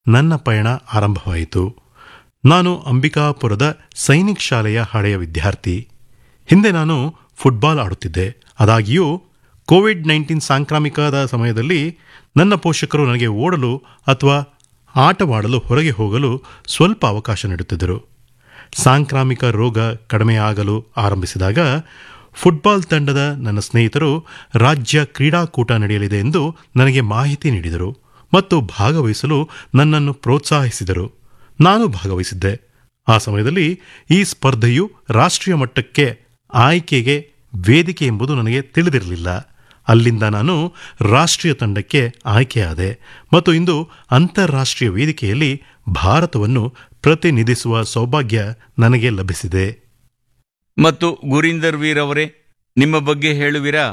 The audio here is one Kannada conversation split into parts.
ನನ್ನ ಪಯಣ ಆರಂಭವಾಯಿತು ನಾನು ಅಂಬಿಕಾಪುರದ ಸೈನಿಕ್ ಶಾಲೆಯ ಹಳೆಯ ವಿದ್ಯಾರ್ಥಿ ಹಿಂದೆ ನಾನು ಫುಟ್ಬಾಲ್ ಆಡುತ್ತಿದ್ದೆ ಆದಾಗ್ಯೂ ಕೋವಿಡ್ ನೈನ್ಟೀನ್ ಸಾಂಕ್ರಾಮಿಕದ ಸಮಯದಲ್ಲಿ ನನ್ನ ಪೋಷಕರು ನನಗೆ ಓಡಲು ಅಥವಾ ಆಟವಾಡಲು ಹೊರಗೆ ಹೋಗಲು ಸ್ವಲ್ಪ ಅವಕಾಶ ನೀಡುತ್ತಿದ್ದರು ಸಾಂಕ್ರಾಮಿಕ ರೋಗ ಕಡಿಮೆಯಾಗಲು ಆರಂಭಿಸಿದಾಗ ಫುಟ್ಬಾಲ್ ತಂಡದ ನನ್ನ ಸ್ನೇಹಿತರು ರಾಜ್ಯ ಕ್ರೀಡಾಕೂಟ ನಡೆಯಲಿದೆ ಎಂದು ನನಗೆ ಮಾಹಿತಿ ನೀಡಿದರು ಮತ್ತು ಭಾಗವಹಿಸಲು ನನ್ನನ್ನು ಪ್ರೋತ್ಸಾಹಿಸಿದರು ನಾನು ಭಾಗವಹಿಸಿದ್ದೆ ಆ ಸಮಯದಲ್ಲಿ ಈ ಸ್ಪರ್ಧೆಯು ರಾಷ್ಟ್ರೀಯ ಮಟ್ಟಕ್ಕೆ ಆಯ್ಕೆಗೆ ವೇದಿಕೆ ಎಂಬುದು ನನಗೆ ತಿಳಿದಿರಲಿಲ್ಲ ಅಲ್ಲಿಂದ ನಾನು ರಾಷ್ಟ್ರೀಯ ತಂಡಕ್ಕೆ ಆಯ್ಕೆಯಾದೆ ಮತ್ತು ಇಂದು ಅಂತಾರಾಷ್ಟ್ರೀಯ ವೇದಿಕೆಯಲ್ಲಿ ಭಾರತವನ್ನು ಪ್ರತಿನಿಧಿಸುವ ಸೌಭಾಗ್ಯ ನನಗೆ ಲಭಿಸಿದೆ ಮತ್ತು ಗುರೀಂದರ್ ವೀರ್ ಅವರೇ ನಿಮ್ಮ ಬಗ್ಗೆ ಹೇಳುವಿರಾ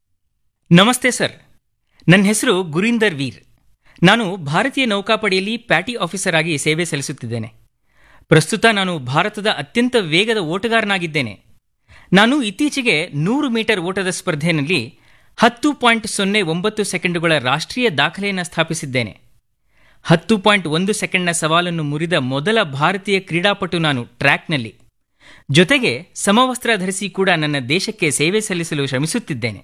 ನಮಸ್ತೆ ಸರ್ ನನ್ನ ಹೆಸರು ಗುರೀಂದರ್ ವೀರ್ ನಾನು ಭಾರತೀಯ ನೌಕಾಪಡೆಯಲ್ಲಿ ಪ್ಯಾಟಿ ಆಫೀಸರ್ ಆಗಿ ಸೇವೆ ಸಲ್ಲಿಸುತ್ತಿದ್ದೇನೆ ಪ್ರಸ್ತುತ ನಾನು ಭಾರತದ ಅತ್ಯಂತ ವೇಗದ ಓಟಗಾರನಾಗಿದ್ದೇನೆ ನಾನು ಇತ್ತೀಚೆಗೆ ನೂರು ಮೀಟರ್ ಓಟದ ಸ್ಪರ್ಧೆಯಲ್ಲಿ ಹತ್ತು ಪಾಯಿಂಟ್ ಸೊನ್ನೆ ಒಂಬತ್ತು ಸೆಕೆಂಡುಗಳ ರಾಷ್ಟ್ರೀಯ ದಾಖಲೆಯನ್ನು ಸ್ಥಾಪಿಸಿದ್ದೇನೆ ಹತ್ತು ಪಾಯಿಂಟ್ ಒಂದು ಸೆಕೆಂಡ್ನ ಸವಾಲನ್ನು ಮುರಿದ ಮೊದಲ ಭಾರತೀಯ ಕ್ರೀಡಾಪಟು ನಾನು ಟ್ರ್ಯಾಕ್ನಲ್ಲಿ ಜೊತೆಗೆ ಸಮವಸ್ತ್ರ ಧರಿಸಿ ಕೂಡ ನನ್ನ ದೇಶಕ್ಕೆ ಸೇವೆ ಸಲ್ಲಿಸಲು ಶ್ರಮಿಸುತ್ತಿದ್ದೇನೆ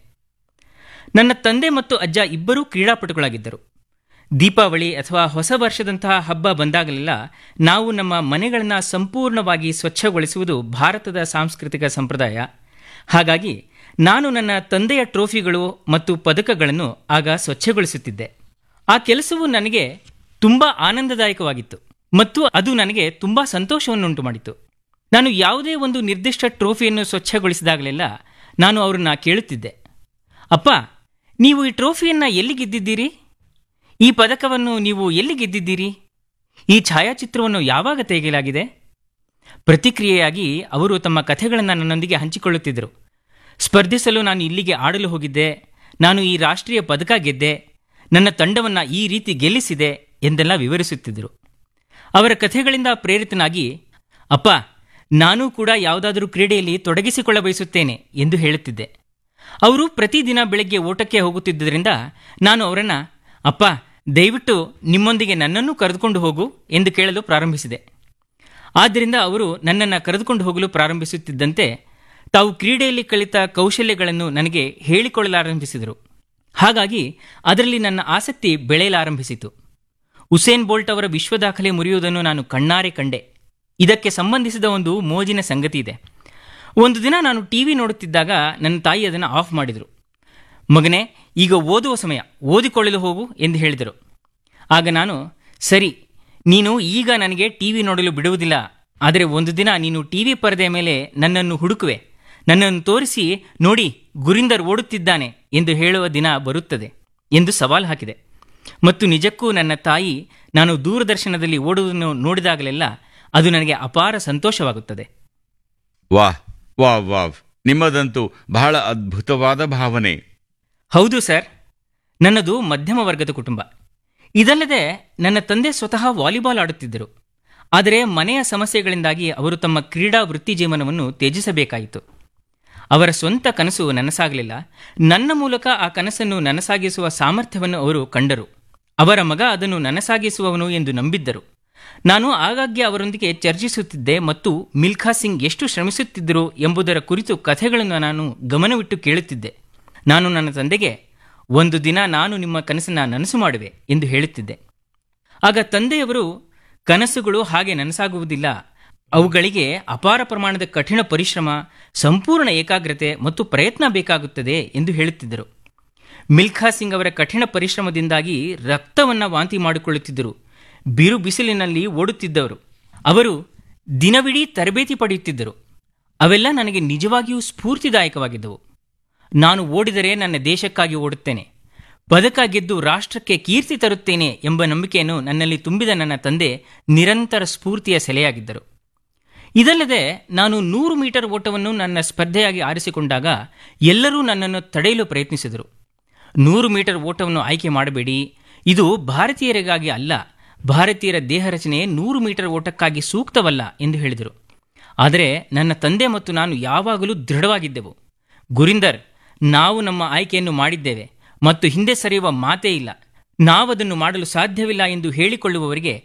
ನನ್ನ ತಂದೆ ಮತ್ತು ಅಜ್ಜ ಇಬ್ಬರೂ ಕ್ರೀಡಾಪಟುಗಳಾಗಿದ್ದರು ದೀಪಾವಳಿ ಅಥವಾ ಹೊಸ ವರ್ಷದಂತಹ ಹಬ್ಬ ಬಂದಾಗಲೆಲ್ಲ ನಾವು ನಮ್ಮ ಮನೆಗಳನ್ನು ಸಂಪೂರ್ಣವಾಗಿ ಸ್ವಚ್ಛಗೊಳಿಸುವುದು ಭಾರತದ ಸಾಂಸ್ಕೃತಿಕ ಸಂಪ್ರದಾಯ ಹಾಗಾಗಿ ನಾನು ನನ್ನ ತಂದೆಯ ಟ್ರೋಫಿಗಳು ಮತ್ತು ಪದಕಗಳನ್ನು ಆಗ ಸ್ವಚ್ಛಗೊಳಿಸುತ್ತಿದ್ದೆ ಆ ಕೆಲಸವು ನನಗೆ ತುಂಬಾ ಆನಂದದಾಯಕವಾಗಿತ್ತು ಮತ್ತು ಅದು ನನಗೆ ತುಂಬಾ ಸಂತೋಷವನ್ನುಂಟು ಮಾಡಿತು ನಾನು ಯಾವುದೇ ಒಂದು ನಿರ್ದಿಷ್ಟ ಟ್ರೋಫಿಯನ್ನು ಸ್ವಚ್ಛಗೊಳಿಸಿದಾಗಲೆಲ್ಲ ನಾನು ಅವರನ್ನ ಕೇಳುತ್ತಿದ್ದೆ ಅಪ್ಪ ನೀವು ಈ ಟ್ರೋಫಿಯನ್ನು ಎಲ್ಲಿ ಗೆದ್ದಿದ್ದೀರಿ ಈ ಪದಕವನ್ನು ನೀವು ಎಲ್ಲಿ ಗೆದ್ದಿದ್ದೀರಿ ಈ ಛಾಯಾಚಿತ್ರವನ್ನು ಯಾವಾಗ ತೆಗೆಯಲಾಗಿದೆ ಪ್ರತಿಕ್ರಿಯೆಯಾಗಿ ಅವರು ತಮ್ಮ ಕಥೆಗಳನ್ನು ನನ್ನೊಂದಿಗೆ ಹಂಚಿಕೊಳ್ಳುತ್ತಿದ್ದರು ಸ್ಪರ್ಧಿಸಲು ನಾನು ಇಲ್ಲಿಗೆ ಆಡಲು ಹೋಗಿದ್ದೆ ನಾನು ಈ ರಾಷ್ಟ್ರೀಯ ಪದಕ ಗೆದ್ದೆ ನನ್ನ ತಂಡವನ್ನು ಈ ರೀತಿ ಗೆಲ್ಲಿಸಿದೆ ಎಂದೆಲ್ಲ ವಿವರಿಸುತ್ತಿದ್ದರು ಅವರ ಕಥೆಗಳಿಂದ ಪ್ರೇರಿತನಾಗಿ ಅಪ್ಪ ನಾನೂ ಕೂಡ ಯಾವುದಾದರೂ ಕ್ರೀಡೆಯಲ್ಲಿ ತೊಡಗಿಸಿಕೊಳ್ಳ ಬಯಸುತ್ತೇನೆ ಎಂದು ಹೇಳುತ್ತಿದ್ದೆ ಅವರು ಪ್ರತಿದಿನ ಬೆಳಗ್ಗೆ ಓಟಕ್ಕೆ ಹೋಗುತ್ತಿದ್ದರಿಂದ ನಾನು ಅವರನ್ನು ಅಪ್ಪ ದಯವಿಟ್ಟು ನಿಮ್ಮೊಂದಿಗೆ ನನ್ನನ್ನು ಕರೆದುಕೊಂಡು ಹೋಗು ಎಂದು ಕೇಳಲು ಪ್ರಾರಂಭಿಸಿದೆ ಆದ್ದರಿಂದ ಅವರು ನನ್ನನ್ನು ಕರೆದುಕೊಂಡು ಹೋಗಲು ಪ್ರಾರಂಭಿಸುತ್ತಿದ್ದಂತೆ ತಾವು ಕ್ರೀಡೆಯಲ್ಲಿ ಕಲಿತ ಕೌಶಲ್ಯಗಳನ್ನು ನನಗೆ ಹೇಳಿಕೊಳ್ಳಲಾರಂಭಿಸಿದರು ಹಾಗಾಗಿ ಅದರಲ್ಲಿ ನನ್ನ ಆಸಕ್ತಿ ಬೆಳೆಯಲಾರಂಭಿಸಿತು ಉಸೇನ್ ಬೋಲ್ಟ್ ಅವರ ವಿಶ್ವ ದಾಖಲೆ ಮುರಿಯುವುದನ್ನು ನಾನು ಕಣ್ಣಾರೆ ಕಂಡೆ ಇದಕ್ಕೆ ಸಂಬಂಧಿಸಿದ ಒಂದು ಮೋಜಿನ ಸಂಗತಿ ಇದೆ ಒಂದು ದಿನ ನಾನು ಟಿವಿ ನೋಡುತ್ತಿದ್ದಾಗ ನನ್ನ ತಾಯಿ ಅದನ್ನು ಆಫ್ ಮಾಡಿದರು ಮಗನೇ ಈಗ ಓದುವ ಸಮಯ ಓದಿಕೊಳ್ಳಲು ಹೋಗು ಎಂದು ಹೇಳಿದರು ಆಗ ನಾನು ಸರಿ ನೀನು ಈಗ ನನಗೆ ಟಿವಿ ನೋಡಲು ಬಿಡುವುದಿಲ್ಲ ಆದರೆ ಒಂದು ದಿನ ನೀನು ಟಿವಿ ಪರದೆಯ ಮೇಲೆ ನನ್ನನ್ನು ಹುಡುಕುವೆ ನನ್ನನ್ನು ತೋರಿಸಿ ನೋಡಿ ಗುರಿಂದರ್ ಓಡುತ್ತಿದ್ದಾನೆ ಎಂದು ಹೇಳುವ ದಿನ ಬರುತ್ತದೆ ಎಂದು ಸವಾಲು ಹಾಕಿದೆ ಮತ್ತು ನಿಜಕ್ಕೂ ನನ್ನ ತಾಯಿ ನಾನು ದೂರದರ್ಶನದಲ್ಲಿ ಓಡುವುದನ್ನು ನೋಡಿದಾಗಲೆಲ್ಲ ಅದು ನನಗೆ ಅಪಾರ ಸಂತೋಷವಾಗುತ್ತದೆ ವಾಹ್ ವಾವ್ ವಾವ್ ನಿಮ್ಮದಂತೂ ಬಹಳ ಅದ್ಭುತವಾದ ಭಾವನೆ ಹೌದು ಸರ್ ನನ್ನದು ಮಧ್ಯಮ ವರ್ಗದ ಕುಟುಂಬ ಇದಲ್ಲದೆ ನನ್ನ ತಂದೆ ಸ್ವತಃ ವಾಲಿಬಾಲ್ ಆಡುತ್ತಿದ್ದರು ಆದರೆ ಮನೆಯ ಸಮಸ್ಯೆಗಳಿಂದಾಗಿ ಅವರು ತಮ್ಮ ಕ್ರೀಡಾ ವೃತ್ತಿ ಜೀವನವನ್ನು ತ್ಯಜಿಸಬೇಕಾಯಿತು ಅವರ ಸ್ವಂತ ಕನಸು ನನಸಾಗಲಿಲ್ಲ ನನ್ನ ಮೂಲಕ ಆ ಕನಸನ್ನು ನನಸಾಗಿಸುವ ಸಾಮರ್ಥ್ಯವನ್ನು ಅವರು ಕಂಡರು ಅವರ ಮಗ ಅದನ್ನು ನನಸಾಗಿಸುವವನು ಎಂದು ನಂಬಿದ್ದರು ನಾನು ಆಗಾಗ್ಗೆ ಅವರೊಂದಿಗೆ ಚರ್ಚಿಸುತ್ತಿದ್ದೆ ಮತ್ತು ಮಿಲ್ಖಾ ಸಿಂಗ್ ಎಷ್ಟು ಶ್ರಮಿಸುತ್ತಿದ್ದರು ಎಂಬುದರ ಕುರಿತು ಕಥೆಗಳನ್ನು ನಾನು ಗಮನವಿಟ್ಟು ಕೇಳುತ್ತಿದ್ದೆ ನಾನು ನನ್ನ ತಂದೆಗೆ ಒಂದು ದಿನ ನಾನು ನಿಮ್ಮ ಕನಸನ್ನು ನನಸು ಮಾಡುವೆ ಎಂದು ಹೇಳುತ್ತಿದ್ದೆ ಆಗ ತಂದೆಯವರು ಕನಸುಗಳು ಹಾಗೆ ನನಸಾಗುವುದಿಲ್ಲ ಅವುಗಳಿಗೆ ಅಪಾರ ಪ್ರಮಾಣದ ಕಠಿಣ ಪರಿಶ್ರಮ ಸಂಪೂರ್ಣ ಏಕಾಗ್ರತೆ ಮತ್ತು ಪ್ರಯತ್ನ ಬೇಕಾಗುತ್ತದೆ ಎಂದು ಹೇಳುತ್ತಿದ್ದರು ಮಿಲ್ಖಾ ಸಿಂಗ್ ಅವರ ಕಠಿಣ ಪರಿಶ್ರಮದಿಂದಾಗಿ ರಕ್ತವನ್ನು ವಾಂತಿ ಮಾಡಿಕೊಳ್ಳುತ್ತಿದ್ದರು ಬಿರು ಬಿಸಿಲಿನಲ್ಲಿ ಓಡುತ್ತಿದ್ದವರು ಅವರು ದಿನವಿಡೀ ತರಬೇತಿ ಪಡೆಯುತ್ತಿದ್ದರು ಅವೆಲ್ಲ ನನಗೆ ನಿಜವಾಗಿಯೂ ಸ್ಫೂರ್ತಿದಾಯಕವಾಗಿದ್ದವು ನಾನು ಓಡಿದರೆ ನನ್ನ ದೇಶಕ್ಕಾಗಿ ಓಡುತ್ತೇನೆ ಪದಕ ಗೆದ್ದು ರಾಷ್ಟ್ರಕ್ಕೆ ಕೀರ್ತಿ ತರುತ್ತೇನೆ ಎಂಬ ನಂಬಿಕೆಯನ್ನು ನನ್ನಲ್ಲಿ ತುಂಬಿದ ನನ್ನ ತಂದೆ ನಿರಂತರ ಸ್ಫೂರ್ತಿಯ ಸೆಲೆಯಾಗಿದ್ದರು ಇದಲ್ಲದೆ ನಾನು ನೂರು ಮೀಟರ್ ಓಟವನ್ನು ನನ್ನ ಸ್ಪರ್ಧೆಯಾಗಿ ಆರಿಸಿಕೊಂಡಾಗ ಎಲ್ಲರೂ ನನ್ನನ್ನು ತಡೆಯಲು ಪ್ರಯತ್ನಿಸಿದರು ನೂರು ಮೀಟರ್ ಓಟವನ್ನು ಆಯ್ಕೆ ಮಾಡಬೇಡಿ ಇದು ಭಾರತೀಯರಿಗಾಗಿ ಅಲ್ಲ ಭಾರತೀಯರ ದೇಹ ರಚನೆ ನೂರು ಮೀಟರ್ ಓಟಕ್ಕಾಗಿ ಸೂಕ್ತವಲ್ಲ ಎಂದು ಹೇಳಿದರು ಆದರೆ ನನ್ನ ತಂದೆ ಮತ್ತು ನಾನು ಯಾವಾಗಲೂ ದೃಢವಾಗಿದ್ದೆವು ಗುರಿಂದರ್ ನಾವು ನಮ್ಮ ಆಯ್ಕೆಯನ್ನು ಮಾಡಿದ್ದೇವೆ ಮತ್ತು ಹಿಂದೆ ಸರಿಯುವ ಮಾತೇ ಇಲ್ಲ ನಾವದನ್ನು ಮಾಡಲು ಸಾಧ್ಯವಿಲ್ಲ ಎಂದು ಹೇಳಿಕೊಳ್ಳುವವರಿಗೆ